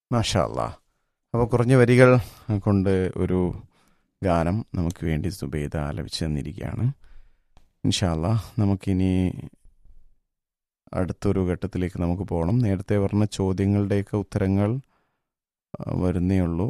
മാഷാ അല്ലാ അപ്പോൾ കുറഞ്ഞ വരികൾ കൊണ്ട് ഒരു ഗാനം നമുക്ക് വേണ്ടി സുബൈദ ആലപിച്ച് തന്നിരിക്കുകയാണ് ഇൻഷാല്ല നമുക്കിനി അടുത്തൊരു ഘട്ടത്തിലേക്ക് നമുക്ക് പോകണം നേരത്തെ പറഞ്ഞ ചോദ്യങ്ങളുടെയൊക്കെ ഉത്തരങ്ങൾ ആ, വരുന്നേ ഉള്ളൂ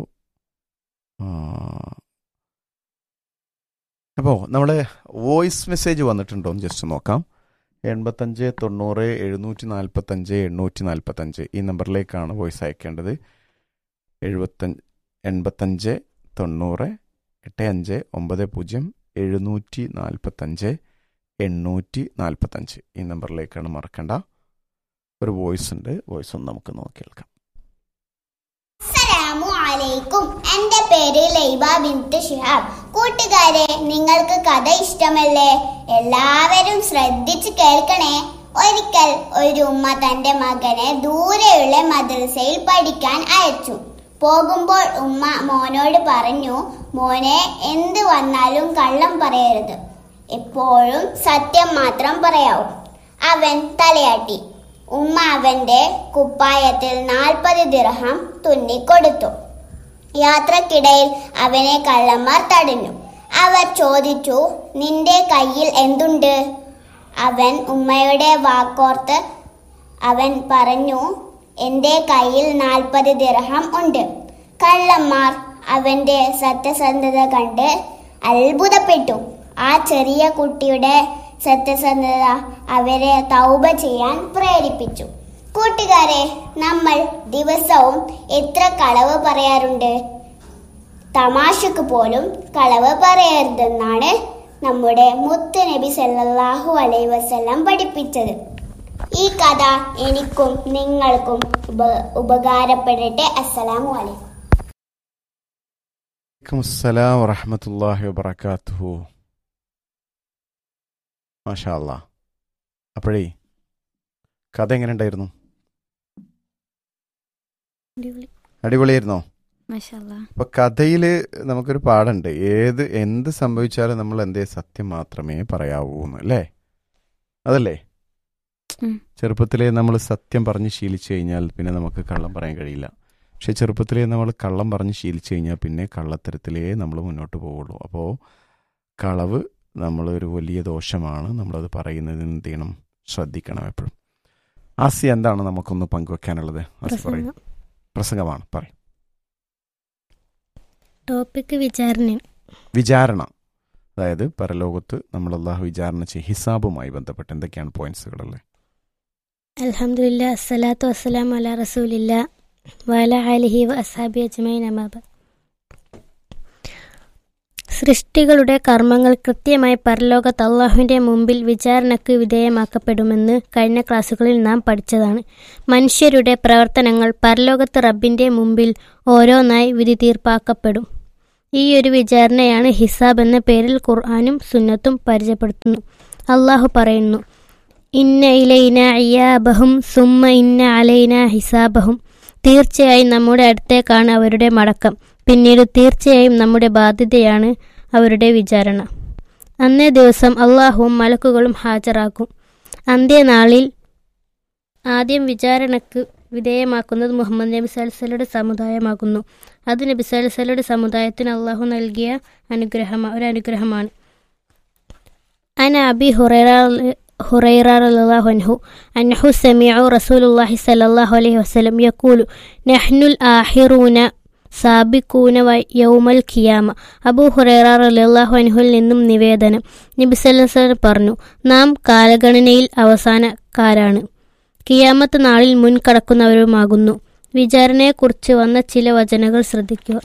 അപ്പോൾ നമ്മുടെ വോയിസ് മെസ്സേജ് വന്നിട്ടുണ്ടോ എന്ന് ജസ്റ്റ് നോക്കാം എൺപത്തഞ്ച് തൊണ്ണൂറ് എഴുന്നൂറ്റി നാൽപ്പത്തഞ്ച് എണ്ണൂറ്റി നാൽപ്പത്തഞ്ച് ഈ നമ്പറിലേക്കാണ് വോയിസ് അയക്കേണ്ടത് എഴുപത്തഞ്ച് എൺപത്തഞ്ച് തൊണ്ണൂറ് എട്ട് അഞ്ച് ഒമ്പത് പൂജ്യം എഴുന്നൂറ്റി നാൽപ്പത്തഞ്ച് എണ്ണൂറ്റി നാൽപ്പത്തഞ്ച് ഈ നമ്പറിലേക്കാണ് മറക്കണ്ട ഒരു വോയിസ് ഉണ്ട് വോയിസ് ഒന്ന് നമുക്ക് നോക്കി കേൾക്കാം അസ്സലാമു അലൈക്കും എന്റെ പേര് ലൈബ ബിന്ത് ഷിഹാബ് കൂട്ടുകാരെ നിങ്ങൾക്ക് കഥ ഇഷ്ടമല്ലേ എല്ലാവരും ശ്രദ്ധിച്ച് കേൾക്കണേ ഒരിക്കൽ ഒരു ഉമ്മ തന്റെ മകനെ ദൂരെയുള്ള മദ്രസയിൽ പഠിക്കാൻ അയച്ചു പോകുമ്പോൾ ഉമ്മ മോനോട് പറഞ്ഞു മോനെ എന്ത് വന്നാലും കള്ളം പറയരുത് എപ്പോഴും സത്യം മാത്രം പറയാവൂ അവൻ തലയാട്ടി ഉമ്മ അവന്റെ കുപ്പായത്തിൽ നാൽപ്പത് ദിർഹം തുന്നിക്കൊടുത്തു യാത്രക്കിടയിൽ അവനെ കള്ളന്മാർ തടഞ്ഞു അവർ ചോദിച്ചു നിന്റെ കയ്യിൽ എന്തുണ്ട് അവൻ ഉമ്മയുടെ വാക്കോർത്ത് അവൻ പറഞ്ഞു എന്റെ കയ്യിൽ നാൽപ്പത് ദിർഹം ഉണ്ട് കള്ളന്മാർ അവന്റെ സത്യസന്ധത കണ്ട് അത്ഭുതപ്പെട്ടു ആ ചെറിയ കുട്ടിയുടെ സത്യസന്ധത അവരെ തൗബ ചെയ്യാൻ പ്രേരിപ്പിച്ചു കൂട്ടുകാരെ നമ്മൾ ദിവസവും എത്ര കളവ് പറയാറുണ്ട് തമാശക്ക് പോലും കളവ് പറയരുതെന്നാണ് നമ്മുടെ മുത്ത് നബി സല്ലല്ലാഹു അലൈഹി വസല്ലം പഠിപ്പിച്ചത് ഈ കഥ എനിക്കും നിങ്ങൾക്കും ഉപ ഉപകാരപ്പെടട്ടെ അസ്സലാമു അലൈക്കും വലൈക്കും അസ്സലാം വറഹമത്തല്ലാഹി വബർക്കാത്തുഹു മാഷാ അല്ലാ അപ്പോഴേ കഥ എങ്ങനെ ഉണ്ടായിരുന്നു അടിപൊളിയായിരുന്നോ അപ്പൊ കഥയിൽ നമുക്കൊരു പാടുണ്ട് ഏത് എന്ത് സംഭവിച്ചാലും നമ്മൾ എന്തേ സത്യം മാത്രമേ പറയാവൂ എന്ന് അല്ലേ അതല്ലേ ഉം. ചെറുപ്പത്തിലേ നമ്മൾ സത്യം പറഞ്ഞ് ശീലിച്ചു കഴിഞ്ഞാൽ പിന്നെ നമുക്ക് കള്ളം പറയാൻ കഴിയില്ല പക്ഷെ ചെറുപ്പത്തിലേ നമ്മൾ കള്ളം പറഞ്ഞ് ശീലിച്ചു കഴിഞ്ഞാൽ പിന്നെ കള്ളത്തരത്തിലേ നമ്മൾ മുന്നോട്ട് പോവുള്ളൂ അപ്പോൾ കളവ് നമ്മളൊരു വലിയ ദോഷമാണ് നമ്മളത് പറയുന്നതിന് എന്ത് ചെയ്യണം ശ്രദ്ധിക്കണം എപ്പോഴും ആസി എന്താണ് നമുക്കൊന്ന് പങ്കുവെക്കാനുള്ളത് ആസി പറയും പ്രസംഗം പ്രസംഗമാണ് പറയും ടോപ്പിക് വിചാരണ വിചാരണ അതായത് പരലോകത്ത് നമ്മൾ അള്ളാഹു വിചാരണ ചെയ്യും ഹിസാബുമായി ബന്ധപ്പെട്ട് എന്തൊക്കെയാണ് പോയിന്റ്സുകളല്ലേ അൽഹംദുലില്ലാ അസ്സലാത്തു വസ്സലാം അല റസൂലില്ല വല അലിഹി വ അസാബി അജ്മൈൻ അമാബ സൃഷ്ടികളുടെ കർമ്മങ്ങൾ കൃത്യമായി പരലോകത്ത് അള്ളാഹുവിൻ്റെ മുമ്പിൽ വിചാരണയ്ക്ക് വിധേയമാക്കപ്പെടുമെന്ന് കഴിഞ്ഞ ക്ലാസ്സുകളിൽ നാം പഠിച്ചതാണ് മനുഷ്യരുടെ പ്രവർത്തനങ്ങൾ പരലോകത്ത് റബ്ബിൻ്റെ മുമ്പിൽ ഓരോന്നായി വിധി തീർപ്പാക്കപ്പെടും ഈ ഒരു വിചാരണയാണ് ഹിസാബ് എന്ന പേരിൽ ഖുർആാനും സുന്നത്തും പരിചയപ്പെടുത്തുന്നു അള്ളാഹു പറയുന്നു ഇന്ന ഇലൈന അയ്യാബഹും സുമ്മ ഇന്ന അലൈന ഹിസാബഹും തീർച്ചയായും നമ്മുടെ അടുത്തേക്കാണ് അവരുടെ മടക്കം പിന്നീട് തീർച്ചയായും നമ്മുടെ ബാധ്യതയാണ് അവരുടെ വിചാരണ അന്നേ ദിവസം അള്ളാഹുവും മലക്കുകളും ഹാജരാക്കും അന്ത്യനാളിൽ ആദ്യം വിചാരണക്ക് വിധേയമാക്കുന്നത് മുഹമ്മദ് നബി സൽസലയുടെ സമുദായമാകുന്നു അത് നബി സൽസലയുടെ സമുദായത്തിന് അള്ളാഹു നൽകിയ അനുഗ്രഹമ ഒരു അനുഗ്രഹമാണ് അന അബി ഹുറൈറ هريرة رضي الله عنه أنه سمع رسول الله صلى الله عليه وسلم يقول نحن الآخرون സാബിക്കൂന യൗമൽ ഖിയാമ അബൂ ഹുറൈറ റളിയല്ലാഹു അൻഹുൽ നിന്നും നിവേദനം നബി സല്ലല്ലാഹു അലൈഹി വസല്ലം പറഞ്ഞു നാം കാലഗണനയിൽ അവസാനക്കാരാണ് കിയാമത്ത് നാളിൽ മുൻകടക്കുന്നവരുമാകുന്നു വിചാരണയെക്കുറിച്ച് വന്ന ചില വചനങ്ങൾ ശ്രദ്ധിക്കുക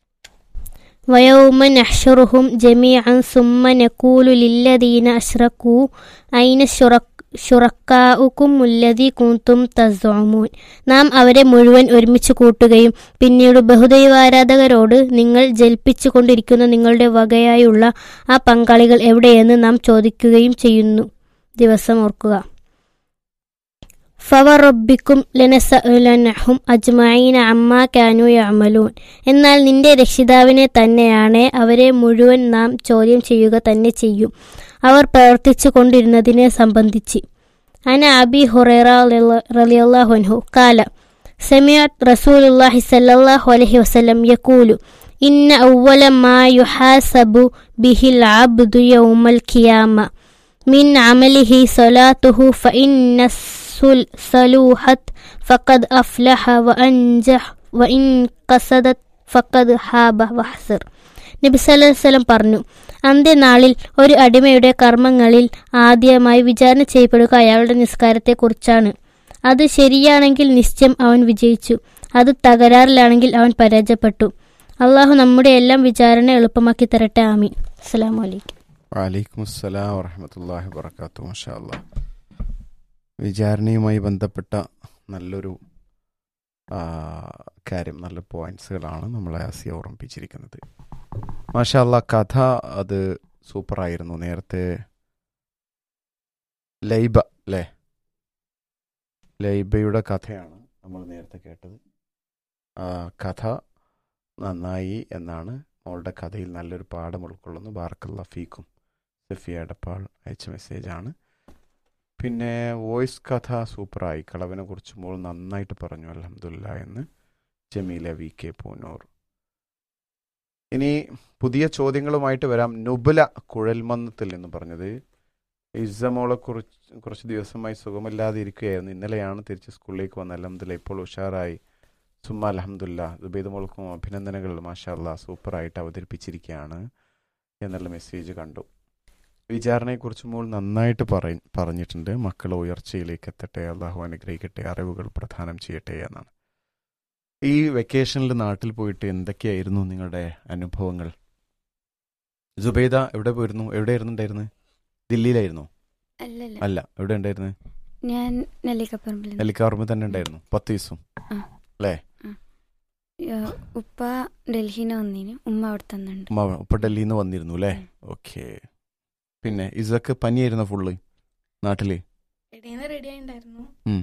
വയൗമ നഹ്ഷറുഹും ജമീഅൻ സുമ്മ നഖൂലു ലില്ലദീന അഷ്റകൂ ഐന ശുറക് ഷുറക്കാഉക്കും മുല്ലതി കൂത്തും തസ്സോമൂൻ നാം അവരെ മുഴുവൻ ഒരുമിച്ച് കൂട്ടുകയും പിന്നീട് ബഹുദൈവാരാധകരോട് നിങ്ങൾ ജൽപ്പിച്ചു കൊണ്ടിരിക്കുന്ന നിങ്ങളുടെ വകയായുള്ള ആ പങ്കാളികൾ എവിടെയെന്ന് നാം ചോദിക്കുകയും ചെയ്യുന്നു ദിവസം ഓർക്കുക ഫവറബിക്കും ലനസഅലനഹും അജ്മഈന അമ്മാ കാനു യഅമലൂൻ എന്നാൽ നിന്റെ രക്ഷിതാവിനെ തന്നെയാണ് അവരെ മുഴുവൻ നാം ചോദ്യം ചെയ്യുക തന്നെ ചെയ്യും അവർ പ്രവർത്തിച്ചു കൊണ്ടിരുന്നതിനെ സംബന്ധിച്ച് അന അബി ഹുറൈറ റളിയല്ലാഹു അൻഹു കാല سمعت رسول الله صلى الله عليه وسلم يقول إن أول ما يحاسب به العبد يوم القيامة من عمله صلاته فإن السل- صلوحت فقد أفلح وأنجح وإن قصدت ഫക്കത് ഹാബ വഹസർ നബി സല്ലല്ലാഹു അലൈഹി വസല്ലം പറഞ്ഞു അന്ത്യനാളിൽ ഒരു അടിമയുടെ കർമ്മങ്ങളിൽ ആദ്യമായി വിചാരണ ചെയ്യപ്പെടുക അയാളുടെ നിസ്കാരത്തെക്കുറിച്ചാണ് അത് ശരിയാണെങ്കിൽ നിശ്ചയം അവൻ വിജയിച്ചു അത് തകരാറിലാണെങ്കിൽ അവൻ പരാജയപ്പെട്ടു അള്ളാഹു നമ്മുടെ എല്ലാം വിചാരണ എളുപ്പമാക്കി തരട്ടെ ആമീൻ അസ്സലാമു അലൈക്കും വലൈക്കും അസ്സലാം വറഹമത്തല്ലാഹി വർക്കാത്തു മാഷാ അല്ലാ വിചാരണയുമായി ബന്ധപ്പെട്ട നല്ലൊരു ആ, കാര്യം നല്ല പോയിന്റ്സുകളാണ് നമ്മളെ ആസിയ ഓർമ്മിപ്പിച്ചിരിക്കുന്നത് മാഷാ അല്ലാ കഥ അത് സൂപ്പറായിരുന്നു നേരത്തെ ലൈബ അല്ലേ ലൈബയുടെ കഥയാണ് നമ്മൾ നേരത്തെ കേട്ടത് ആ, കഥ നന്നായി എന്നാണ് മോളുടെ കഥയിൽ നല്ലൊരു പാഠം ഉൾക്കൊള്ളുന്നു ബാർക്കല്ല ഫീക്കും സഫിയ എടപ്പാൾ അയച്ച മെസ്സേജാണ് പിന്നെ വോയിസ് കഥ സൂപ്പറായി കളവിനെ കുറിച്ച് മോൾ നന്നായിട്ട് പറഞ്ഞു അലഹമില്ല എന്ന് ജമീല വി കെ പൂനൂർ ഇനി പുതിയ ചോദ്യങ്ങളുമായിട്ട് വരാം നുബല കുഴൽമന്നത്തിൽ എന്ന് പറഞ്ഞത് ഇസമോളെ കുറിച്ച് കുറച്ച് ദിവസമായി സുഖമില്ലാതെ ഇരിക്കുകയായിരുന്നു ഇന്നലെയാണ് തിരിച്ച് സ്കൂളിലേക്ക് വന്നത് അലഹമില്ല ഇപ്പോൾ ഉഷാറായി സുമ്മ അലഹമുല്ല ദുബൈദ് മോൾക്കും അഭിനന്ദനങ്ങൾ മാഷാ അല്ലാ സൂപ്പറായിട്ട് അവതരിപ്പിച്ചിരിക്കുകയാണ് എന്നുള്ള മെസ്സേജ് കണ്ടു വിചാരണയെക്കുറിച്ച് മോൾ നന്നായിട്ട് പറ പറഞ്ഞിട്ടുണ്ട് മക്കൾ ഉയർച്ചയിലേക്ക് എത്തട്ടെ അള്ളാഹു അനുഗ്രഹിക്കട്ടെ അറിവുകൾ പ്രദാനം ചെയ്യട്ടെ എന്നാണ് ഈ വെക്കേഷനിൽ നാട്ടിൽ പോയിട്ട് എന്തൊക്കെയായിരുന്നു നിങ്ങളുടെ അനുഭവങ്ങൾ ജുബൈദ എവിടെ പോയിരുന്നു എവിടെയായിരുന്നു ഉണ്ടായിരുന്നത് ദില്ലിയിലായിരുന്നു അല്ലല്ല അല്ല എവിടെ ഉണ്ടായിരുന്നു ഞാൻ നെല്ലിക്കപ്പറമ്പിൽ നെല്ലിക്കാർമ തന്നെ ഉണ്ടായിരുന്നു പത്ത് ദിവസം ഉപ്പ ഡൽഹിന്ന് വന്നീന് ഉമ്മ അവിടെ തന്നുണ്ട് ഉമ്മ ഉപ്പ ഡൽഹിയിൽ നിന്ന് വന്നിരുന്നു അല്ലേ ഓക്കെ പിന്നെ ഇസക്ക് പനിയായിരുന്നു ഫുള്ള് നാട്ടില് ഇടയിന്ന് റെഡി ആയിണ്ടായിരുന്നു ഉം.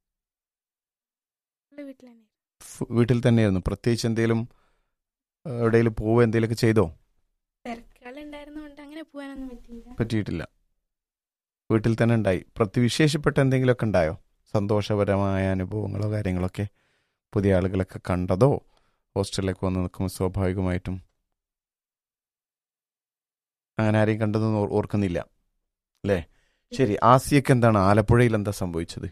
വീട്ടിൽ തന്നെ ഫ് വീട്ടിൽ തന്നെയായിരുന്നു പ്രത്യേകിച്ച് എന്തെങ്കിലും എവിടെയെങ്കിലും പോവുക എന്തെങ്കിലുമൊക്കെ ചെയ്തോ തിരക്കുകൾ ഉണ്ടായിരുന്നോണ്ട് അങ്ങനെ പോകാനൊന്നും പറ്റിയില്ല പറ്റിയിട്ടില്ല വീട്ടിൽ തന്നെ ഉണ്ടായി പ്രതിവിശേഷപ്പെട്ട എന്തെങ്കിലുമൊക്കെ ഉണ്ടായോ സന്തോഷപരമായ അനുഭവങ്ങളോ കാര്യങ്ങളൊക്കെ പുതിയ ആളുകളൊക്കെ കണ്ടതോ ഹോസ്റ്റലിലേക്ക് വന്ന് നിൽക്കുമ്പോൾ സ്വാഭാവികമായിട്ടും അങ്ങനെ ആരെയും കണ്ടതൊന്നും ഓർ- ഓർക്കുന്നില്ല അല്ലേ ശരി ആസിയക്ക് എന്താണ് ആലപ്പുഴയിൽ എന്താ സംഭവിച്ചത്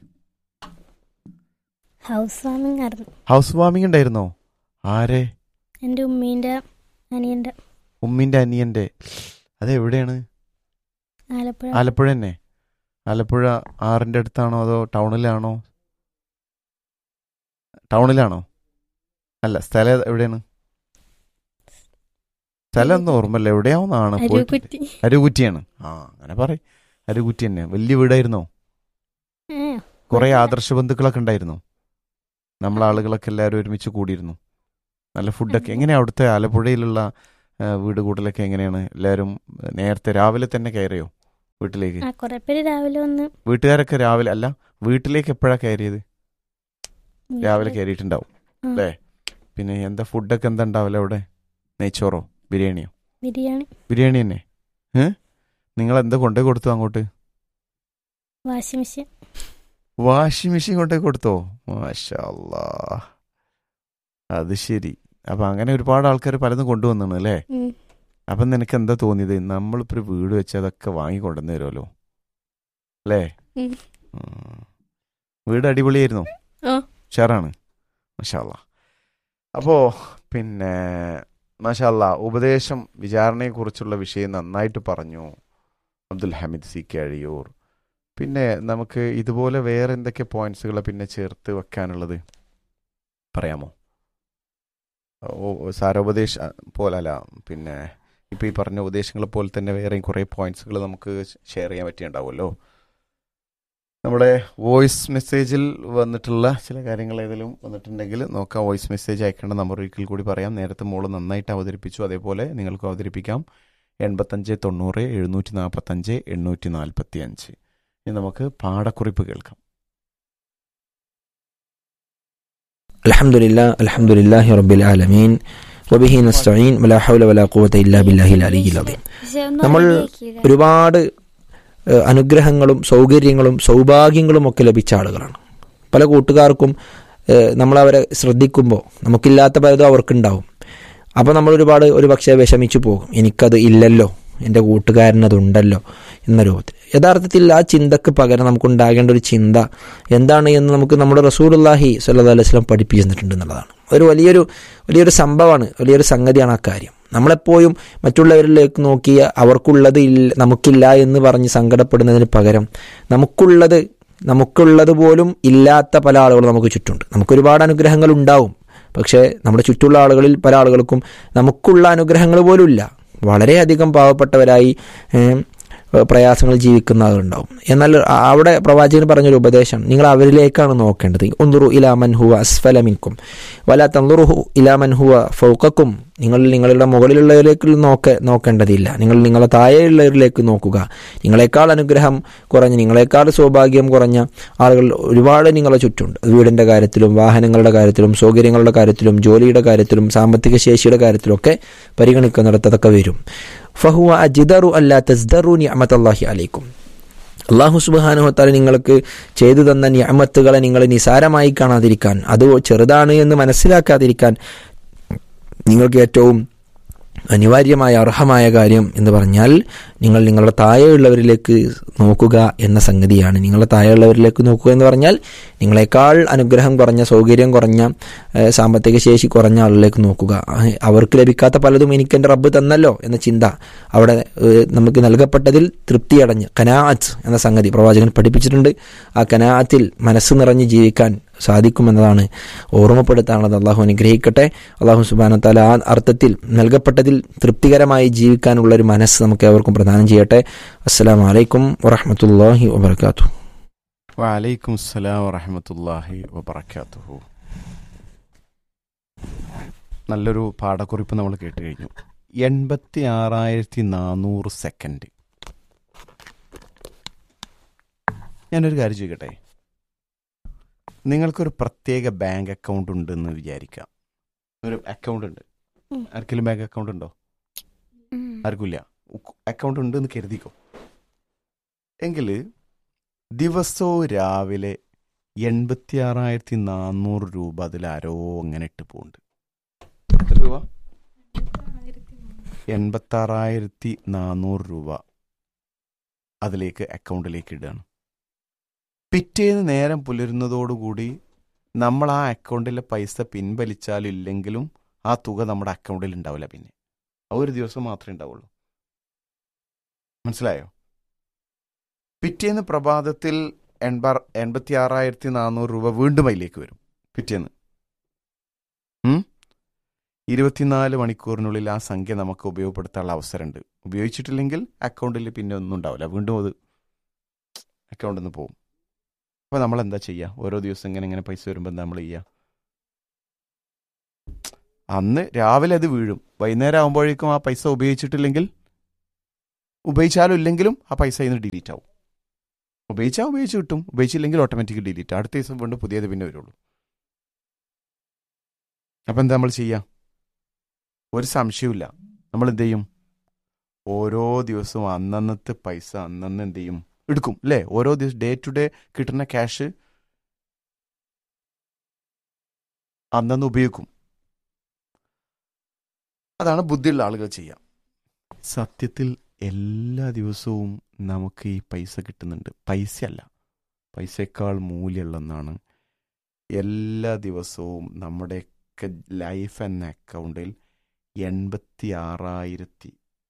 ഹൗസ് വാമിംഗ് ആയിരുന്നു ഹൗസ് വാമിംഗ് ഉണ്ടായിരുന്നോ ആരെ എൻ്റെ ഉമ്മീൻ്റെ അനിയൻ്റെ ഉമ്മിന്റെ അനിയന്റെ അതെവിടെയാണ് ആലപ്പുഴ ആലപ്പുഴ തന്നെ ആലപ്പുഴ ആറിന്റെ അടുത്താണോ അതോ ടൗണിലാണോ ടൗണിലാണോ അല്ല സ്ഥലം എവിടെയാണ് സ്ഥലം ഒന്നും ഓർമ്മല്ല എവിടെയാവുന്നതാണ് പോയിട്ട് അരുക്കുറ്റി അരുകുറ്റിയാണ് ആ അങ്ങനെ പറ അരുകുറ്റി തന്നെ വലിയ വീടായിരുന്നോ ഏ കുറെ ആദർശ ബന്ധുക്കളൊക്കെ ഉണ്ടായിരുന്നു നമ്മളെ ആളുകളൊക്കെ എല്ലാവരും ഒരുമിച്ച് കൂടിയിരുന്നു നല്ല ഫുഡൊക്കെ എങ്ങനെയാ അവിടുത്തെ ആലപ്പുഴയിലുള്ള ആ, വീട് കൂടലൊക്കെ എങ്ങനെയാണ് എല്ലാവരും നേരത്തെ രാവിലെ തന്നെ കയറിയോ വീട്ടിലേക്ക് ആ കുറെ പേര് രാവിലെ വന്ന് വീട്ടുകാരൊക്കെ രാവിലെ അല്ല വീട്ടിലേക്ക് എപ്പോഴാ കയറിയത് രാവിലെ കയറിയിട്ടുണ്ടാവും ആ. അല്ലേ പിന്നെ എന്താ ഫുഡൊക്കെ എന്താ ഉണ്ടാവില്ല അവിടെ നെയ്ച്ചോറോ ബിരിയാണിയോ ബിരിയാണി ബിരിയാണി തന്നെ ഏ നിങ്ങൾ എന്താ കൊണ്ടേ കൊടുത്തു അങ്ങോട്ട് വാഷിംഗ് മെഷീൻ വാഷിംഗ് മെഷീൻ കൊണ്ടേ കൊടുത്തോ മാഷാ അല്ലാ. അത് ശരി അപ്പൊ അങ്ങനെ ഒരുപാട് ആൾക്കാർ പലതും കൊണ്ടുവന്നാണ് അല്ലേ ഉം. അപ്പം നിനക്ക് എന്താ തോന്നിയത് നമ്മളിപ്പോ ഒരു വീട് വെച്ച് അതൊക്കെ വാങ്ങിക്കൊണ്ടുവന്ന് തരുമല്ലോ അല്ലേ ഉം. ഉം. വീട് അടിപൊളിയായിരുന്നു ആ. ഷെയറാണ് മഷാല്ല അപ്പോ പിന്നെ മഷാല്ല ഉപദേശം വിചാരണയെക്കുറിച്ചുള്ള വിഷയം നന്നായിട്ട് പറഞ്ഞു അബ്ദുൽ ഹമീദ് സി കെ അഴിയൂർ പിന്നെ നമുക്ക് ഇതുപോലെ വേറെ എന്തൊക്കെ പോയിന്റ്സുകൾ പിന്നെ ചേർത്ത് വെക്കാനുള്ളത് പറയാമോ ഓ സാരോപദേശ പോലല്ല പിന്നെ ഇപ്പം ഈ പറഞ്ഞ ഉപദേശങ്ങളെ പോലെ തന്നെ വേറെയും കുറേ പോയിന്റ്സുകൾ നമുക്ക് ഷെയർ ചെയ്യാൻ പറ്റിയുണ്ടാവുമല്ലോ നമ്മുടെ വോയിസ് മെസ്സേജിൽ വന്നിട്ടുള്ള ചില കാര്യങ്ങൾ ഏതെങ്കിലും വന്നിട്ടുണ്ടെങ്കിൽ നോക്കാം വോയിസ് മെസ്സേജ് അയക്കേണ്ട നമ്പർ ഒരിക്കൽ കൂടി പറയാം നേരത്തെ മോള് നന്നായിട്ട് അവതരിപ്പിച്ചു അതേപോലെ നിങ്ങൾക്ക് അവതരിപ്പിക്കാം എൺപത്തഞ്ച് തൊണ്ണൂറ് എഴുന്നൂറ്റി നാൽപ്പത്തഞ്ച് എണ്ണൂറ്റി നാൽപ്പത്തി അഞ്ച് ഇനി നമുക്ക് പാഠക്കുറിപ്പ് കേൾക്കാം الحمد لله الحمد لله رب العالمين وبه نستعين ولا حول ولا قوة إلا بالله العلي العظيم പക്ഷെ ഒന്നും നമ്മൾ റെഡിയാക്കിയില്ല. ഒരുപാട് ഏഹ്, അനുഗ്രഹങ്ങളും സൗകര്യങ്ങളും സൗഭാഗ്യങ്ങളും ഒക്കെ ലഭിച്ച ആളുകളാണ് പല കൂട്ടുകാർക്കും ഏഹ്, നമ്മളവരെ ശ്രദ്ധിക്കുമ്പോൾ നമുക്കില്ലാത്ത പലതും അവർക്കുണ്ടാവും അപ്പോൾ നമ്മൾ ഒരുപാട് ഒരു പക്ഷേ വിഷമിച്ചു പോകും എനിക്കത് ഇല്ലല്ലോ എൻ്റെ കൂട്ടുകാരനതുണ്ടല്ലോ എന്ന രൂപത്തിൽ യഥാർത്ഥത്തിൽ ആ ചിന്തക്ക് പകരം നമുക്കുണ്ടാകേണ്ട ഒരു ചിന്ത എന്താണ് എന്ന് നമുക്ക് നമ്മുടെ റസൂലുള്ളാഹി സ്വല്ലല്ലാഹി അലൈഹി വസല്ലം പഠിപ്പിച്ചു തന്നിട്ടുണ്ട് എന്നുള്ളതാണ് ഒരു വലിയൊരു വലിയൊരു സംഭവമാണ് വലിയൊരു സംഗതിയാണ് ആ കാര്യം നമ്മളെപ്പോഴും മറ്റുള്ളവരിലേക്ക് നോക്കി അവർക്കുള്ളത് ഇല്ല നമുക്കില്ല എന്ന് പറഞ്ഞ് സങ്കടപ്പെടുന്നതിന് പകരം നമുക്കുള്ളത് നമുക്കുള്ളത് പോലും ഇല്ലാത്ത പല ആളുകളും നമുക്ക് ചുറ്റുണ്ട് നമുക്കൊരുപാട് അനുഗ്രഹങ്ങൾ ഉണ്ടാവും പക്ഷേ നമ്മുടെ ചുറ്റുള്ള ആളുകളിൽ പല ആളുകൾക്കും നമുക്കുള്ള അനുഗ്രഹങ്ങൾ പോലും ഇല്ല വളരെയധികം പാവപ്പെട്ടവരായി ഏം, പ്രയാസങ്ങൾ ജീവിക്കുന്ന ആളുണ്ടാവും എന്നാൽ ആ- അവിടെ പ്രവാചകൻ പറഞ്ഞൊരു ഉപദേശം നിങ്ങൾ അവരിലേക്കാണ് നോക്കേണ്ടത് ഒന്നുറു ഇലാമൻ ഹുവ അസ്ഫലമിൻകും വല തന്നുറുഹു ഇലാമൻ ഹുവ ഫൗക്കക്കും നിങ്ങൾ നിങ്ങളുടെ മുകളിലുള്ളവരിലേക്ക് നോക്ക നോക്കേണ്ടതില്ല നിങ്ങൾ നിങ്ങളെ താഴെയുള്ളവരിലേക്ക് നോക്കുക നിങ്ങളെക്കാൾ അനുഗ്രഹം കുറഞ്ഞ നിങ്ങളെക്കാൾ സൗഭാഗ്യം കുറഞ്ഞ ആളുകൾ ഒരുപാട് നിങ്ങളെ ചുറ്റുണ്ട് വീടിൻ്റെ കാര്യത്തിലും വാഹനങ്ങളുടെ കാര്യത്തിലും സൗകര്യങ്ങളുടെ കാര്യത്തിലും ജോലിയുടെ കാര്യത്തിലും സാമ്പത്തിക ശേഷിയുടെ കാര്യത്തിലും ഒക്കെ പരിഗണിക്കുന്നിടത്ത് അതൊക്കെ വരും ഫഹുവ അജിദറു അല്ലാ തസ്ദറു നിഅമത്തല്ലാഹി അലൈക്കും അള്ളാഹു സുബാനുഹത്താൽ നിങ്ങൾക്ക് ചെയ്തു തന്ന നിയമത്തുകളെ നിങ്ങൾ നിസാരമായി കാണാതിരിക്കാൻ അത് ചെറുതാണ് എന്ന് മനസ്സിലാക്കാതിരിക്കാൻ നിങ്ങൾക്ക് ഏറ്റവും അനിവാര്യമായ അർഹമായ കാര്യം എന്ന് പറഞ്ഞാൽ നിങ്ങൾ നിങ്ങളുടെ താഴെയുള്ളവരിലേക്ക് നോക്കുക എന്ന സംഗതിയാണ് നിങ്ങളുടെ താഴെയുള്ളവരിലേക്ക് നോക്കുക എന്ന് പറഞ്ഞാൽ നിങ്ങളെക്കാൾ അനുഗ്രഹം കുറഞ്ഞ സൗകര്യം കുറഞ്ഞ ഏഹ്, സാമ്പത്തിക ശേഷി കുറഞ്ഞ ആളിലേക്ക് നോക്കുക അഹ് അവർക്ക് ലഭിക്കാത്ത പലതും എനിക്ക് എൻ്റെ റബ്ബ് തന്നല്ലോ എന്ന ചിന്ത അവിടെ ഏഹ്, നമുക്ക് നൽകപ്പെട്ടതിൽ തൃപ്തിയടഞ്ഞ് കനാഅത്ത് എന്ന സംഗതി പ്രവാചകൻ പഠിപ്പിച്ചിട്ടുണ്ട് ആ കനാഅത്തിൽ മനസ്സ് നിറഞ്ഞ് ജീവിക്കാൻ സാധിക്കുമെന്നതാണ് ഓർമ്മപ്പെടുത്താനുള്ളത് അള്ളാഹു അനുഗ്രഹിക്കട്ടെ അള്ളാഹു സുബാനത്താല ആ അർത്ഥത്തിൽ നൽകപ്പെട്ടതിൽ തൃപ്തികരമായി ജീവിക്കാനുള്ള ഒരു മനസ്സ് നമുക്ക് ഏവർക്കും പ്രദാനം ചെയ്യട്ടെ അസ്സലാമു അലൈക്കും വറഹമത്തല്ലാഹി വബർക്കാത്തു വലൈക്കും അസ്സലാം വറഹമത്തല്ലാഹി വബർക്കാത്തുഹു നല്ലൊരു പാഠക്കുറിപ്പ് നമ്മൾ കേട്ട് കഴിഞ്ഞു എൺപത്തി ആറായിരത്തി നാനൂറ് സെക്കൻഡ് ഞാനൊരു കാര്യം ചോദിക്കട്ടെ നിങ്ങൾക്കൊരു പ്രത്യേക ബാങ്ക് അക്കൗണ്ട് ഉണ്ടെന്ന് വിചാരിക്കാം ഒരു അക്കൗണ്ട് ഉണ്ട് ഉം. ആർക്കെങ്കിലും ബാങ്ക് അക്കൗണ്ട് ഉണ്ടോ ഉം. ആർക്കില്ല അക്കൗണ്ട് ഉണ്ട് എന്ന് കരുതിക്കോ എങ്കിൽ ദിവസവും രാവിലെ എൺപത്തി ആറായിരത്തി നാനൂറ് രൂപ അതിൽ ആരോ അങ്ങനെ ഇട്ട് പോകുന്നുണ്ട് എത്ര രൂപ എൺപത്തി ആറായിരത്തി നാനൂറ് രൂപ അതിലേക്ക് അക്കൗണ്ടിലേക്ക് ഇടുകയാണ് പിറ്റേന്ന് നേരം പുലരുന്നതോടുകൂടി നമ്മൾ ആ അക്കൗണ്ടിലെ പൈസ പിൻവലിച്ചാലും ഇല്ലെങ്കിലും ആ തുക നമ്മുടെ അക്കൗണ്ടിൽ ഉണ്ടാവില്ല പിന്നെ ആ ഒരു ദിവസം മാത്രമേ ഉണ്ടാവുള്ളൂ മനസ്സിലായോ പിറ്റേന്ന് പ്രഭാതത്തിൽ എൺപ എൺപത്തി ആറായിരത്തി നാനൂറ് രൂപ വീണ്ടും അതിലേക്ക് വരും പിറ്റേന്ന് ഉം? ഇരുപത്തിനാല് മണിക്കൂറിനുള്ളിൽ ആ സംഖ്യ നമുക്ക് ഉപയോഗപ്പെടുത്താനുള്ള അവസരമുണ്ട് ഉപയോഗിച്ചിട്ടില്ലെങ്കിൽ അക്കൗണ്ടിൽ പിന്നെ ഒന്നും ഉണ്ടാവില്ല വീണ്ടും അത് അക്കൗണ്ടിൽ നിന്ന് പോകും അപ്പോൾ നമ്മൾ എന്താ ചെയ്യുക ഓരോ ദിവസം ഇങ്ങനെ ഇങ്ങനെ പൈസ വരുമ്പോൾ എന്താ നമ്മൾ ചെയ്യുക അന്ന് രാവിലെ അത് വീഴും വൈകുന്നേരം ആകുമ്പോഴേക്കും ആ പൈസ ഉപയോഗിച്ചിട്ടില്ലെങ്കിൽ ഉപയോഗിച്ചാലും ഇല്ലെങ്കിലും ആ പൈസ ഇന്ന് ഡിലീറ്റ് ആവും ഉപയോഗിച്ചാൽ ഉപയോഗിച്ച് കിട്ടും ഉപയോഗിച്ചില്ലെങ്കിൽ ഓട്ടോമാറ്റിക് ഡിലീറ്റ് അടുത്ത ദിവസം വീണ്ടും പുതിയത് പിന്നെ വരുള്ളൂ അപ്പം എന്താ നമ്മൾ ചെയ്യുക ഒരു സംശയമില്ല നമ്മൾ എന്ത് ചെയ്യും ഓരോ ദിവസവും അന്നന്നത്തെ പൈസ അന്നന്ന് എന്ത് ചെയ്യും എടുക്കും അല്ലേ ഓരോ ദിവസം ഡേ ടു ഡേ കിട്ടുന്ന ക്യാഷ് അന്നന്ന് ഉപയോഗിക്കും അതാണ് ബുദ്ധിയുള്ള ആളുകൾ ചെയ്യുക സത്യത്തിൽ എല്ലാ ദിവസവും നമുക്ക് ഈ പൈസ കിട്ടുന്നുണ്ട് പൈസ അല്ല പൈസയേക്കാൾ മൂല്യമുള്ള ഒന്നാണ് എല്ലാ ദിവസവും നമ്മുടെയൊക്കെ ലൈഫ് എന്ന അക്കൗണ്ടിൽ എൺപത്തി ആറായിരത്തി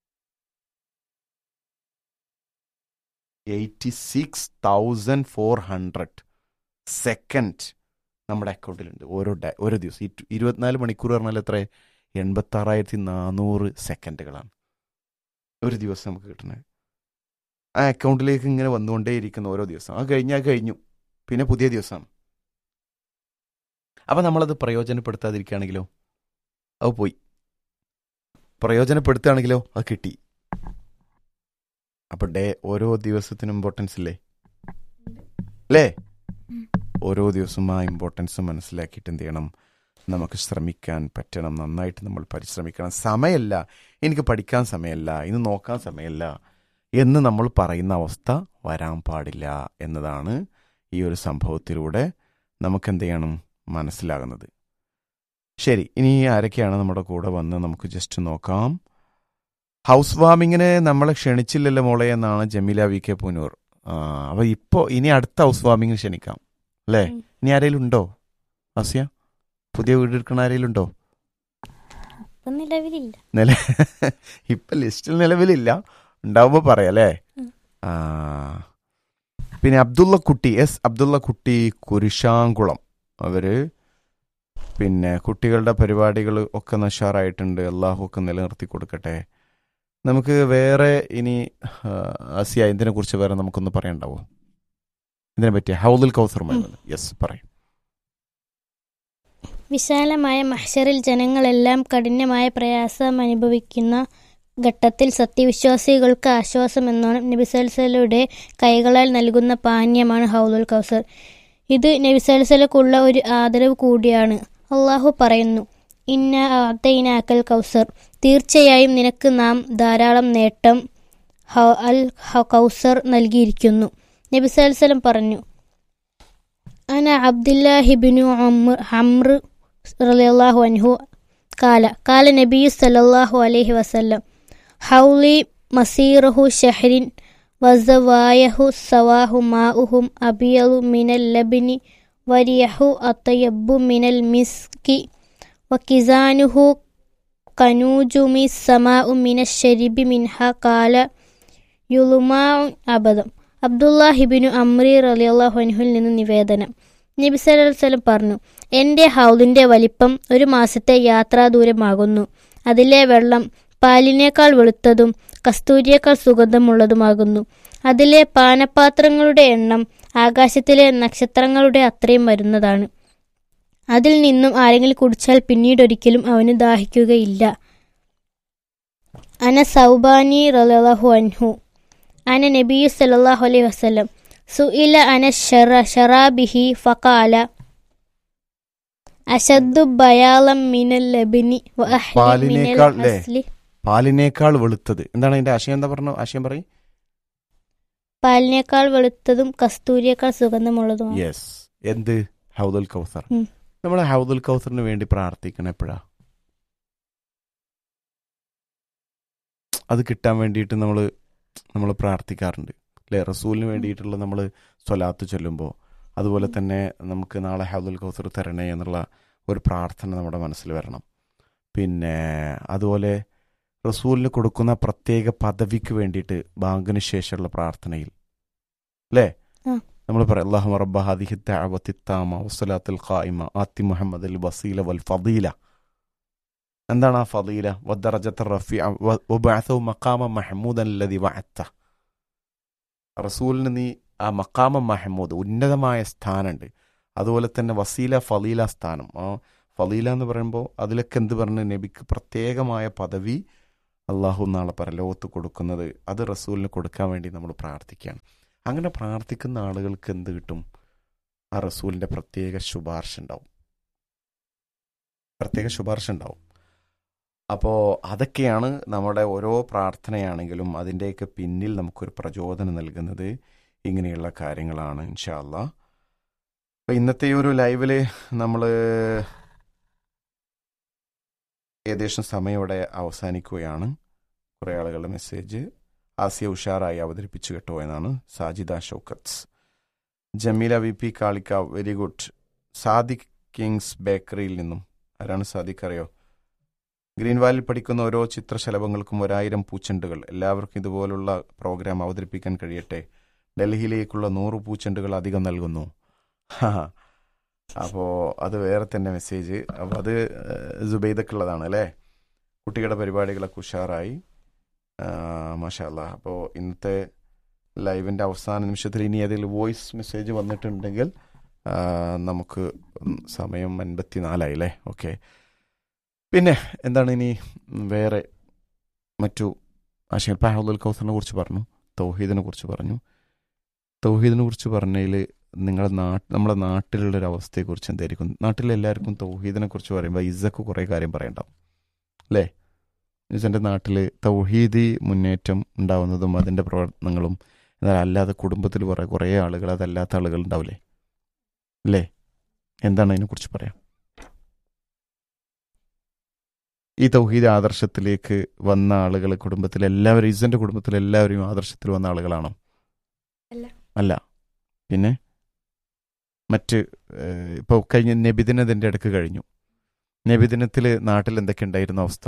eighty six thousand four hundred second നമ്മുടെ അക്കൗണ്ടിലുണ്ട് ഓരോ ഡേ ഓരോ ദിവസം ഈ ടു- ഇരുപത്തിനാല് മണിക്കൂർ പറഞ്ഞാൽ എത്ര എൺപത്തി ആറായിരത്തി നാനൂറ് സെക്കൻഡുകളാണ് ഒരു ദിവസം നമുക്ക് കിട്ടുന്നത് ആ അക്കൗണ്ടിലേക്ക് ഇങ്ങനെ വന്നുകൊണ്ടേയിരിക്കുന്ന ഓരോ ദിവസം അത് കഴിഞ്ഞാൽ കഴിഞ്ഞു പിന്നെ പുതിയ ദിവസമാണ് അപ്പം നമ്മളത് പ്രയോജനപ്പെടുത്താതിരിക്കുകയാണെങ്കിലോ അത് പോയി പ്രയോജനപ്പെടുത്തുകയാണെങ്കിലോ അത് കിട്ടി അപ്പം ഡേ ഓരോ ദിവസത്തിനും ഇമ്പോർട്ടൻസ് ഇല്ലേ അല്ലേ ഉം. ഓരോ ദിവസവും ആ ഇമ്പോർട്ടൻസ് മനസ്സിലാക്കിയിട്ട് എന്ത് ചെയ്യണം നമുക്ക് ശ്രമിക്കാൻ പറ്റണം നന്നായിട്ട് നമ്മൾ പരിശ്രമിക്കണം സമയമല്ല എനിക്ക് പഠിക്കാൻ സമയമല്ല ഇന്ന് നോക്കാൻ സമയമല്ല എന്ന് നമ്മൾ പറയുന്ന അവസ്ഥ വരാൻ പാടില്ല എന്നതാണ് ഈ ഒരു സംഭവത്തിലൂടെ നമുക്ക് എന്ത് ചെയ്യണം മനസ്സിലാകുന്നത് ശരി ഇനി ആരൊക്കെയാണ് നമ്മുടെ കൂടെ വന്ന് നമുക്ക് ജസ്റ്റ് നോക്കാം ഹൗസ് വാമിങ്ങിന് നമ്മളെ ക്ഷണിച്ചില്ലല്ലോ മോളെ എന്നാണ് ജമീല വി കെ പുനൂർ ആ അപ്പൊ ഇപ്പോ ഇനി അടുത്ത ഹൗസ് വാമിങ്ങിന് ക്ഷണിക്കാം അല്ലേ ഉം. ഇനി ആരെങ്കിലും ഉണ്ടോ ആസിയ പുതിയ വീട് എടുക്കണ ആരെങ്കിലും ഉണ്ടോ ഇപ്പം നിലവിലില്ല നില ഇപ്പൊ ലിസ്റ്റിൽ നിലവിലില്ല ഉണ്ടാവുമ്പോ പറയാം അല്ലേ ഉം. ആ പിന്നെ അബ്ദുള്ള കുട്ടി എസ് അബ്ദുള്ള കുട്ടി കുരിശാങ്കുളം അവര് പിന്നെ കുട്ടികളുടെ പരിപാടികൾ ഒക്കെ നഷാറായിട്ടുണ്ട് അള്ളാഹു ഒക്കെ നിലനിർത്തി കൊടുക്കട്ടെ നമുക്ക് വേറെ ഇനി ആ, ആസിയ ഇതിനെ കുറിച്ച് വേറെ നമുക്കൊന്ന് പറയണ്ടാവോ ഇതിനെ പറ്റിയ ഹൗദുൽ കൗസറുമായി യെസ് പറയും വിശാലമായ മഹ്ഷറിൽ ജനങ്ങളെല്ലാം കഠിനമായ പ്രയാസം അനുഭവിക്കുന്ന ഘട്ടത്തിൽ സത്യവിശ്വാസികൾക്ക് ആശ്വാസം എന്നോണം നബിസൽസലയുടെ കൈകളാൽ നൽകുന്ന പാനീയമാണ് ഹൗലുൽ കൗസർ ഇത് നബിസൽസലക്കുള്ള ഒരു ആദരവ് കൂടിയാണ് അള്ളാഹു പറയുന്നു ഇന്ന ആത്തൈനാക്കൽ കൗസർ തീർച്ചയായും നിനക്ക് നാം ധാരാളം നേട്ടം ഹ- അൽ ഹ- കൗസർ നൽകിയിരിക്കുന്നു നബിസൽസലം പറഞ്ഞു അന അബ്ദുല്ലാഹിബിനു ഹംർ റളിയല്ലാഹു അൻഹു കാല കാല നബിയു സല്ലല്ലാഹു അലൈഹി വസല്ലം ഹൗലി മസീറഹു ഷഹരിൻ വസവായഹു സവാഹു മാഉഹും അബിയലു മിനൽ ലബിനി വരിയഹു അത്തയബ്ബു മിനൽ മിസ്കി വക്കിസാനുഹു കനൂജുമി സമാഉ മിനശ്ശരിബി മിൻഹ കാല യുലുമാ അബദം അബ്ദുല്ലാഹിബിനു അമ്രി റളിയല്ലാഹു അൻഹുവിൽ നിന്ന് നിവേദനം നബി സല്ലല്ലാഹു അലൈഹി വസല്ലം പറഞ്ഞു എൻ്റെ ഹൗദിൻ്റെ വലിപ്പം ഒരു മാസത്തെ യാത്രാ ദൂരമാകുന്നു അതിലെ വെള്ളം പാലിനേക്കാൾ വെളുത്തതും കസ്തൂരിയേക്കാൾ സുഗന്ധമുള്ളതുമാകുന്നു അതിലെ പാനപാത്രങ്ങളുടെ എണ്ണം ആകാശത്തിലെ നക്ഷത്രങ്ങളുടെ അത്രയും വരുന്നതാണ് അതിൽ നിന്നും ആരെങ്കിലും കുടിച്ചാൽ പിന്നീടൊരിക്കലും അവന് ദാഹിക്കുകയില്ല അന സൗബാനി റളിയല്ലാഹു അൻഹു അന നബിയു സല്ലല്ലാഹു അലൈഹി വസല്ലം സുഇല അന ഷറ ഷറാബിഹി ഫഖാല അശദ്ദു ബയാളം മിനൽ ലബിനി വ അഹ്ല മിനൽ പാലിനേക്കാൾ ല്ലേ? അസ്ലി പാലിനേക്കാൾ വെളുത്തത് എന്താണ് അതിന്റെ ആശയം എന്താ പറഞ്ഞു ആശയം പറയും പാലിനേക്കാൾ വെളുത്തതും കസ്തൂരിയേക്കാൾ സുഗന്ധമുള്ളതുമാണ് യെസ് എന്ത് ഹൗദുൽ കൗസർ ഉം. നമ്മൾ ഹൗദുൽ കൗസറിന് വേണ്ടി പ്രാർത്ഥിക്കണം എപ്പോഴാ അത് കിട്ടാൻ വേണ്ടിയിട്ട് നമ്മൾ നമ്മൾ പ്രാർത്ഥിക്കാറുണ്ട് അല്ലേ റസൂലിന് വേണ്ടിയിട്ടുള്ള നമ്മൾ സ്വലാത്ത് ചൊല്ലുമ്പോൾ അതുപോലെ തന്നെ നമുക്ക് നാളെ ഹൗദുൽ കൗസർ തരണേ എന്നുള്ള ഒരു പ്രാർത്ഥന നമ്മുടെ മനസ്സിൽ വരണം പിന്നെ അതുപോലെ റസൂലിന് കൊടുക്കുന്ന പ്രത്യേക പദവിക്ക് വേണ്ടിയിട്ട് ബാങ്കിന് ശേഷമുള്ള പ്രാർത്ഥനയിൽ അല്ലേ ആ. നമ്മൾ പറയാം അള്ളാഹു റബ്ബ ഹദിഹി ദഅവത്തി താമ വസ്സലാത്തുൽ ഖായിമ ആത്തി മുഹമ്മദ് അൽ വസീല വൽ ഫദീല എന്താണ് ആ ഫദീല വദ്ദറജത്ത് റഫിഅ വ- വബഅസഹു മഖാമ മഹ്മൂദൻ അല്ലദി വഅത്ത റസൂലിന് നീ ആ മക്കാമ മഹമ്മൂദ് ഉന്നതമായ സ്ഥാനമുണ്ട് അതുപോലെ തന്നെ വസീല ഫലീല സ്ഥാനം ആ ഫലീല എന്ന് പറയുമ്പോൾ അതിലൊക്കെ എന്ത് പറഞ്ഞു നബിക്ക് പ്രത്യേകമായ പദവി അള്ളാഹു നാളെ പരലോകത്ത് കൊടുക്കുന്നത് അത് റസൂലിന് കൊടുക്കാൻ വേണ്ടി നമ്മൾ പ്രാർത്ഥിക്കുകയാണ് അങ്ങനെ പ്രാർത്ഥിക്കുന്ന ആളുകൾക്ക് എന്ത് കിട്ടും ആ റസൂലിൻ്റെ പ്രത്യേക ശുപാർശ ഉണ്ടാവും പ്രത്യേക ശുപാർശ ഉണ്ടാവും അപ്പോൾ അതൊക്കെയാണ് നമ്മുടെ ഓരോ പ്രാർത്ഥനയാണെങ്കിലും അതിൻ്റെയൊക്കെ പിന്നിൽ നമുക്കൊരു പ്രചോദനം നൽകുന്നത് ഇങ്ങനെയുള്ള കാര്യങ്ങളാണ് ഇൻഷാല്ല അപ്പം ഇന്നത്തെ ഈ ഒരു ലൈവില് നമ്മൾ ഏകദേശം സമയം ഇവിടെ അവസാനിക്കുകയാണ് കുറേ ആളുകളുടെ മെസ്സേജ് ആസിയ ഉഷാറായി അവതരിപ്പിച്ചു കേട്ടോ എന്നാണ് സാജിദ ഷൗക്കത്ത് ജമീല വി പി കാളിക്ക വെരി ഗുഡ് സാദിഖ് കിങ്സ് ബേക്കറിയിൽ നിന്നും ആരാണ് സാദിഖ് അറിയോ ഗ്രീൻ വാലിൽ പഠിക്കുന്ന ഓരോ ചിത്രശലഭങ്ങൾക്കും ഒരായിരം പൂച്ചെണ്ടുകൾ എല്ലാവർക്കും ഇതുപോലുള്ള പ്രോഗ്രാം അവതരിപ്പിക്കാൻ കഴിയട്ടെ ഡൽഹിയിലേക്കുള്ള നൂറ് പൂച്ചെണ്ടുകൾ അധികം നൽകുന്നു അപ്പോൾ അത് വേറെ തന്നെ മെസ്സേജ് അപ്പോൾ അത് ജുബൈദക്കുള്ളതാണ് അല്ലേ കുട്ടികളുടെ പരിപാടികളൊക്കെ ഉഷാറായി മാഷാല്ല അപ്പോൾ ഇന്നത്തെ ലൈവിൻ്റെ അവസാന നിമിഷത്തിൽ ഇനി ഏതെങ്കിലും വോയിസ് മെസ്സേജ് വന്നിട്ടുണ്ടെങ്കിൽ ആ, നമുക്ക് സമയം അൻപത്തിനാലായി അല്ലേ ഓക്കെ പിന്നെ എന്താണ് ഇനി വേറെ മറ്റു ആശയം ഇപ്പം അഹുൽ കൗസറിനെ കുറിച്ച് പറഞ്ഞു തൗഹീദിനെ കുറിച്ച് പറഞ്ഞു തൗഹീദിനെ കുറിച്ച് പറഞ്ഞതിൽ നിങ്ങളുടെ നാട്ട് നമ്മുടെ നാട്ടിലുള്ള ഒരു അവസ്ഥയെക്കുറിച്ച് എന്തായിരിക്കും നാട്ടിലെല്ലാവർക്കും തൗഹീദിനെ കുറിച്ച് പറയുമ്പോൾ ഇസക്ക് കുറേ കാര്യം പറയണ്ടാവും അല്ലേ എൻ്റെ നാട്ടിൽ തൗഹീദി മുന്നേറ്റം ഉണ്ടാവുന്നതും അതിൻ്റെ പ്രവർത്തനങ്ങളും എന്നാൽ അല്ലാതെ കുടുംബത്തിൽ കുറേ കുറേ ആളുകൾ അതല്ലാത്ത ആളുകൾ ഉണ്ടാവില്ലേ അല്ലേ എന്താണ് അതിനെക്കുറിച്ച് പറയാം ഈ തൗഹീദ് ആദർശത്തിലേക്ക് വന്ന ആളുകൾ കുടുംബത്തിൽ എല്ലാവരും ഇസന്റെ കുടുംബത്തിൽ എല്ലാവരും ആദർശത്തിൽ വന്ന ആളുകളാണോ അല്ല. അല്ല പിന്നെ മറ്റ് ഏഹ്, ഇപ്പോൾ കഴിഞ്ഞ നബിദിനതിൻ്റെ ഇടക്ക് കഴിഞ്ഞു നബിദിനത്തിൽ നാട്ടിൽ എന്തൊക്കെ ഉണ്ടായിരുന്ന അവസ്ഥ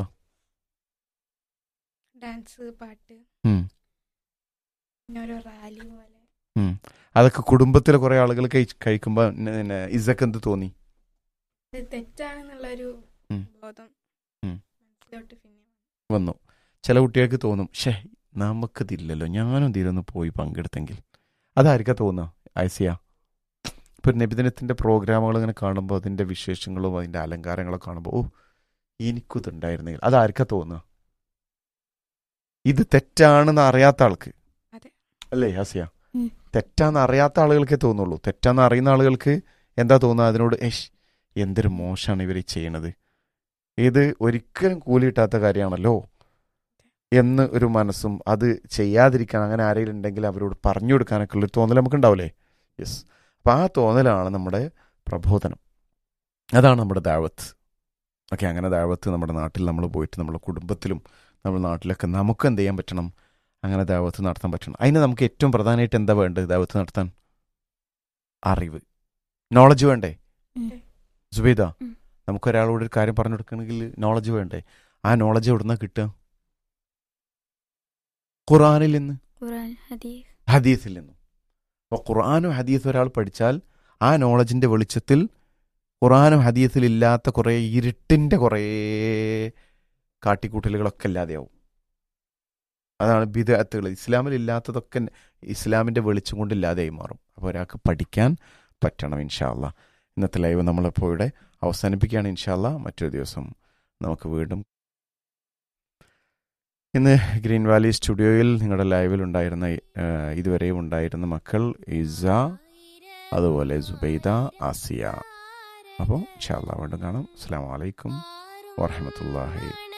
ഡാൻസ് പാട്ട് ഉം. പിന്നെ ഓരോ റാലി പോലെ അതൊക്കെ കുടുംബത്തിലെ കുറെ ആളുകൾ കഴി- കഴിക്കുമ്പോൾ പിന്നെ ഇസക്ക് എന്ത് തോന്നി ഇത് തെറ്റാണെന്നുള്ളൊരു ഉം. ബോധം ഉം. മനസ്സിലോട്ട് പിന്നെ വന്നു ചില കുട്ടികൾക്ക് തോന്നും ഷേ നമുക്കിതില്ലല്ലോ ഞാനും ഇതിലൊന്ന് പോയി പങ്കെടുത്തെങ്കിൽ അതായിരിക്കാം തോന്നുക ആയിസിയ ഇപ്പൊ നബിദിനത്തിന്റെ പ്രോഗ്രാമുകൾ ഇങ്ങനെ കാണുമ്പോൾ അതിന്റെ വിശേഷങ്ങളും അതിന്റെ അലങ്കാരങ്ങളൊക്കെ കാണുമ്പോൾ ഓ എനിക്കിതുണ്ടായിരുന്നെങ്കിൽ അതായിരിക്കാം തോന്നുക ഇത് തെറ്റാണെന്ന് അറിയാത്ത ആൾക്ക് അതെ. അല്ലേ ആസിയ ഉം. തെറ്റാന്ന് അറിയാത്ത ആളുകൾക്കേ തോന്നുള്ളൂ തെറ്റാന്ന് അറിയുന്ന ആളുകൾക്ക് എന്താ തോന്നുക അതിനോട് ഏഷ് എന്തൊരു മോശമാണ് ഇവർ ചെയ്യണത് ഇത് ഒരിക്കലും കൂലി കിട്ടാത്ത കാര്യമാണല്ലോ എന്ന് ഒരു മനസ്സും അത് ചെയ്യാതിരിക്കാൻ അങ്ങനെ ആരെങ്കിലും ഉണ്ടെങ്കിൽ അവരോട് പറഞ്ഞു കൊടുക്കാനൊക്കെ ഉള്ളൊരു തോന്നൽ നമുക്ക് ഉണ്ടാവില്ലേ യെസ് അപ്പം ആ തോന്നലാണ് നമ്മുടെ പ്രബോധനം അതാണ് നമ്മുടെ ദാവത്ത് ഓക്കെ അങ്ങനെ ദാവത്ത് നമ്മുടെ നാട്ടിൽ നമ്മൾ പോയിട്ട് നമ്മുടെ കുടുംബത്തിലും നമ്മുടെ നാട്ടിലൊക്കെ നമുക്ക് എന്ത് ചെയ്യാൻ പറ്റണം അങ്ങനെ ദാവത്ത് നടത്താൻ പറ്റണം അതിന് നമുക്ക് ഏറ്റവും പ്രധാനമായിട്ട് എന്താ വേണ്ടത് ദാവത്ത് നടത്താൻ അറിവ് നോളജ് വേണ്ടേ ഉം. സുബൈദ ഉം. നമുക്ക് ഒരാളോട് ഒരു കാര്യം പറഞ്ഞു കൊടുക്കണമെങ്കിൽ നോളജ് വേണ്ടേ ആ നോളജ് എവിടുന്ന കിട്ടുക ഖുറാനിൽ നിന്ന് ഖുറാൻ ഹദീസ് ഹദീസിൽ നിന്നും അപ്പോൾ ഖുർആാനും ഹദീസും ഒരാൾ പഠിച്ചാൽ ആ നോളജിന്റെ വെളിച്ചത്തിൽ ഖുർആാനും ഹദീസിൽ ഇല്ലാത്ത കുറേ ഇരുട്ടിന്റെ കുറേ കാട്ടിക്കൂട്ടലുകളൊക്കെ ഇല്ലാതെയാവും അതാണ് ബിദഅത്തുകൾ ഇസ്ലാമിൽ ഇല്ലാത്തതൊക്കെ ഇസ്ലാമിന്റെ വെളിച്ചം കൊണ്ട് ഇല്ലാതെയായി മാറും അപ്പോൾ ഒരാൾക്ക് പഠിക്കാൻ പറ്റണം ഇൻഷാല്ല ഇന്നത്തെ ലൈവ് നമ്മളിപ്പോൾ ഇവിടെ അവസാനിപ്പിക്കുകയാണ് ഇൻഷാല്ല മറ്റൊരു ദിവസം നമുക്ക് വീണ്ടും ഇന്ന് ഗ്രീൻ വാലി സ്റ്റുഡിയോയിൽ നിങ്ങളുടെ ലൈവിൽ ഉണ്ടായിരുന്ന ഏഹ്, ഇതുവരെയും ഉണ്ടായിരുന്ന മക്കൾ ഇസ അതുപോലെ സുബൈദ ആസിയ അപ്പോൾ ഇൻഷാല്ല വീണ്ടും കാണാം അസ്സാം വലൈക്കും വറഹമത്തല്ലാഹി